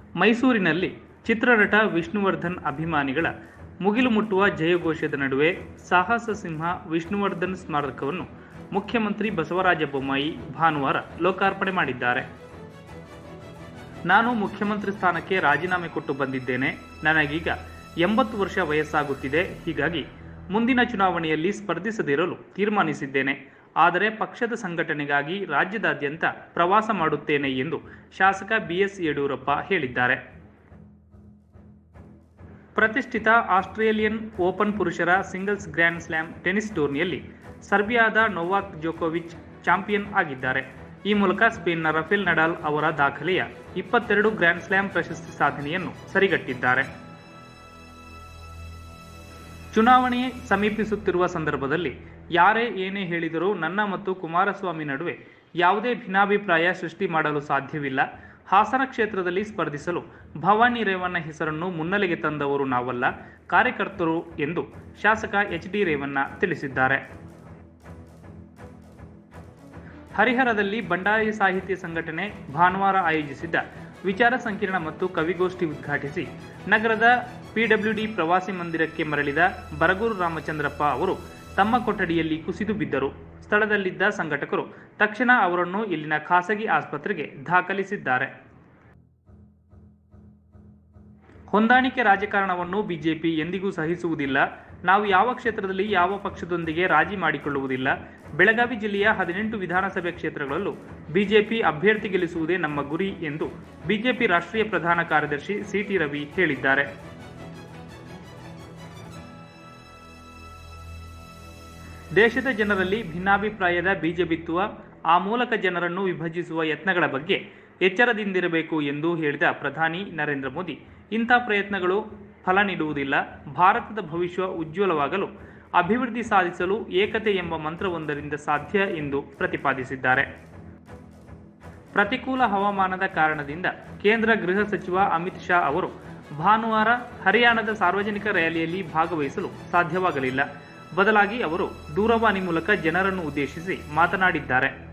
ಮೈಸೂರಿನಲ್ಲಿ ಚಿತ್ರನಟ ವಿಷ್ಣುವರ್ಧನ್ ಅಭಿಮಾನಿಗಳ ಮುಗಿಲು ಮುಟ್ಟುವ ಜಯಘೋಷದ ನಡುವೆ ಸಾಹಸ ಸಿಂಹ ವಿಷ್ಣುವರ್ಧನ್ ಸ್ಮಾರಕವನ್ನು ಮುಖ್ಯಮಂತ್ರಿ ಬಸವರಾಜ ಬೊಮ್ಮಾಯಿ ಭಾನುವಾರ ಲೋಕಾರ್ಪಣೆ ಮಾಡಿದ್ದಾರೆ ನಾನು ಮುಖ್ಯಮಂತ್ರಿ ಸ್ಥಾನಕ್ಕೆ ರಾಜೀನಾಮೆ ಕೊಟ್ಟು ಬಂದಿದ್ದೇನೆ ನನಗೀಗ ಎಂಬತ್ತು ವರ್ಷ ವಯಸ್ಸಾಗುತ್ತಿದೆ ಹೀಗಾಗಿ ಮುಂದಿನ ಚುನಾವಣೆಯಲ್ಲಿ ಸ್ಪರ್ಧಿಸದಿರಲು ತೀರ್ಮಾನಿಸಿದ್ದೇನೆ ಆದರೆ ಪಕ್ಷದ ಸಂಘಟನೆಗಾಗಿ ರಾಜ್ಯದಾದ್ಯಂತ ಪ್ರವಾಸ ಮಾಡುತ್ತೇನೆ ಎಂದು ಶಾಸಕ ಬಿಎಸ್ ಯಡಿಯೂರಪ್ಪ ಹೇಳಿದ್ದಾರೆ ಪ್ರತಿಷ್ಠಿತ ಆಸ್ಟ್ರೇಲಿಯನ್ ಓಪನ್ ಪುರುಷರ ಸಿಂಗಲ್ಸ್ ಗ್ರ್ಯಾಂಡ್ ಸ್ಲಾಮ್ ಟೆನಿಸ್ ಟೂರ್ನಿಯಲ್ಲಿ ಸರ್ಬಿಯಾದ ನೊವಾಕ್ ಜೋಕೋವಿಚ್ ಚಾಂಪಿಯನ್ ಆಗಿದ್ದಾರೆ ಈ ಮೂಲಕ ಸ್ಪೇನ್ನ ರಫೇಲ್ ನಡಾಲ್ ಅವರ ದಾಖಲೆಯ ಇಪ್ಪತ್ತೆರಡು ಗ್ರ್ಯಾಂಡ್ ಸ್ಲಾಮ್ ಪ್ರಶಸ್ತಿ ಸಾಧನೆಯನ್ನು ಸರಿಗಟ್ಟಿದ್ದಾರೆ ಚುನಾವಣೆ ಸಮೀಪಿಸುತ್ತಿರುವ ಸಂದರ್ಭದಲ್ಲಿ ಯಾರೇ ಏನೇ ಹೇಳಿದರೂ ನನ್ನ ಮತ್ತು ಕುಮಾರಸ್ವಾಮಿ ನಡುವೆ ಯಾವುದೇ ಭಿನ್ನಾಭಿಪ್ರಾಯ ಸೃಷ್ಟಿ ಮಾಡಲು ಸಾಧ್ಯವಿಲ್ಲ ಹಾಸನ ಕ್ಷೇತ್ರದಲ್ಲಿ ಸ್ಪರ್ಧಿಸಲು ಭವಾನಿ ರೇವಣ್ಣ ಹೆಸರನ್ನು ಮುನ್ನೆಲೆಗೆ ತಂದವರು ನಾವಲ್ಲ ಕಾರ್ಯಕರ್ತರು ಎಂದು ಶಾಸಕ ಎಚ್ ಡಿ ರೇವಣ್ಣ ತಿಳಿಸಿದ್ದಾರೆ ಹರಿಹರದಲ್ಲಿ ಬಂಡಾರಿ ಸಾಹಿತ್ಯ ಸಂಘಟನೆ ಭಾನುವಾರ ಆಯೋಜಿಸಿದ್ದ ವಿಚಾರ ಸಂಕಿರಣ ಮತ್ತು ಕವಿಗೋಷ್ಠಿ ಉದ್ಘಾಟಿಸಿ ನಗರದ ಪಿಡಬ್ಲ್ಯೂಡಿ ಪ್ರವಾಸಿ ಮಂದಿರಕ್ಕೆ ಮರಳಿದ ಬರಗೂರು ರಾಮಚಂದ್ರಪ್ಪ ಅವರು ತಮ್ಮ ಕೊಠಡಿಯಲ್ಲಿ ಕುಸಿದು ಬಿದ್ದರು ಸ್ಥಳದಲ್ಲಿದ್ದ ಸಂಘಟಕರು ತಕ್ಷಣ ಅವರನ್ನು ಇಲ್ಲಿನ ಖಾಸಗಿ ಆಸ್ಪತ್ರೆಗೆ ದಾಖಲಿಸಿದ್ದಾರೆ ಹೊಂದಾಣಿಕೆ ರಾಜಕಾರಣವನ್ನು ಬಿಜೆಪಿ ಎಂದಿಗೂ ಸಹಿಸುವುದಿಲ್ಲ ನಾವು ಯಾವ ಕ್ಷೇತ್ರದಲ್ಲಿ ಯಾವ ಪಕ್ಷದೊಂದಿಗೆ ರಾಜಿ ಮಾಡಿಕೊಳ್ಳುವುದಿಲ್ಲ ಬೆಳಗಾವಿ ಜಿಲ್ಲೆಯ ಹದಿನೆಂಟು ವಿಧಾನಸಭೆ ಕ್ಷೇತ್ರಗಳಲ್ಲೂ ಬಿಜೆಪಿ ಅಭ್ಯರ್ಥಿ ಗೆಲ್ಲಿಸುವುದೇ ನಮ್ಮ ಗುರಿ ಎಂದು ಬಿಜೆಪಿ ರಾಷ್ಟ್ರೀಯ ಪ್ರಧಾನ ಕಾರ್ಯದರ್ಶಿ ಸಿಟಿ ರವಿ ಹೇಳಿದ್ದಾರೆ ದೇಶದ ಜನರಲ್ಲಿ ಭಿನ್ನಾಭಿಪ್ರಾಯದ ಬೀಜ ಬಿತ್ತುವ ಆ ಮೂಲಕ ಜನರನ್ನು ವಿಭಜಿಸುವ ಯತ್ನಗಳ ಬಗ್ಗೆ ಎಚ್ಚರದಿಂದಿರಬೇಕು ಎಂದು ಹೇಳಿದ ಪ್ರಧಾನಿ ನರೇಂದ್ರ ಮೋದಿ ಇಂಥ ಪ್ರಯತ್ನಗಳು ಫಲ ನೀಡುವುದಿಲ್ಲ ಭಾರತದ ಭವಿಷ್ಯ ಉಜ್ವಲವಾಗಲು ಅಭಿವೃದ್ಧಿ ಸಾಧಿಸಲು ಏಕತೆ ಎಂಬ ಮಂತ್ರವೊಂದರಿಂದ ಸಾಧ್ಯ ಎಂದು ಪ್ರತಿಪಾದಿಸಿದ್ದಾರೆ ಪ್ರತಿಕೂಲ ಹವಾಮಾನದ ಕಾರಣದಿಂದ ಕೇಂದ್ರ ಗೃಹ ಸಚಿವ ಅಮಿತ್ ಶಾ ಅವರು ಭಾನುವಾರ ಹರಿಯಾಣದ ಸಾರ್ವಜನಿಕ ರ್ಯಾಲಿಯಲ್ಲಿ ಭಾಗವಹಿಸಲು ಸಾಧ್ಯವಾಗಲಿಲ್ಲ ಬದಲಾಗಿ ಅವರು ದೂರವಾಣಿ ಮೂಲಕ ಜನರನ್ನು ಉದ್ದೇಶಿಸಿ ಮಾತನಾಡಿದ್ದಾರೆ